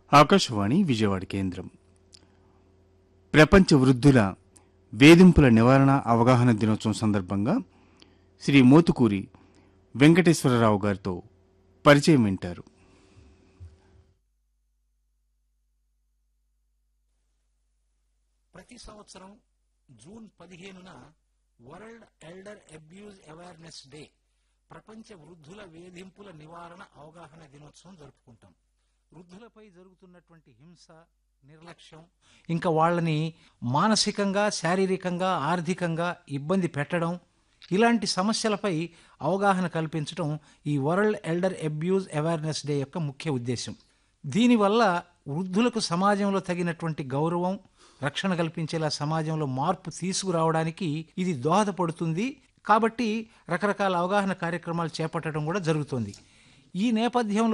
ఆకాశవాణి విజయవాడ కేంద్రం ప్రపంచ వృద్ధుల వేధింపుల నివారణ అవగాహన దినోత్సవం సందర్భంగా శ్రీ మోతుకూరి వెంకటేశ్వరరావు గారితో పరిచయం వింటారు ప్రతి సంవత్సరం జూన్ పదిహేనున world elder abuse awareness day ప్రపంచ వృద్ధుల వేధింపుల నివారణ అవగాహన దినోత్సవం జరుపుకుంటాం వృద్ధులపై జరుగుతున్నటువంటి హింస నిర్లక్ష్యం ఇంకా వాళ్ళని మానసికంగా శారీరకంగా ఆర్థికంగా ఇబ్బంది పెట్టడం ఇలాంటి సమస్యలపై అవగాహన కల్పించడం ఈ world elder abuse awareness day యొక్క ముఖ్య ఉద్దేశం దీనివల్ల వృద్ధులకు సమాజంలో తగినటువంటి గౌరవం రక్షణ కల్పించేలా సమాజంలో మార్పు తీసుకురావడానికి ఇది దోహదపడుతుంది కాబట్టి రకరకాల అవగాహన కార్యక్రమాలు చేపట్టడం కూడా జరుగుతుంది ఈ నేపథ్యంలో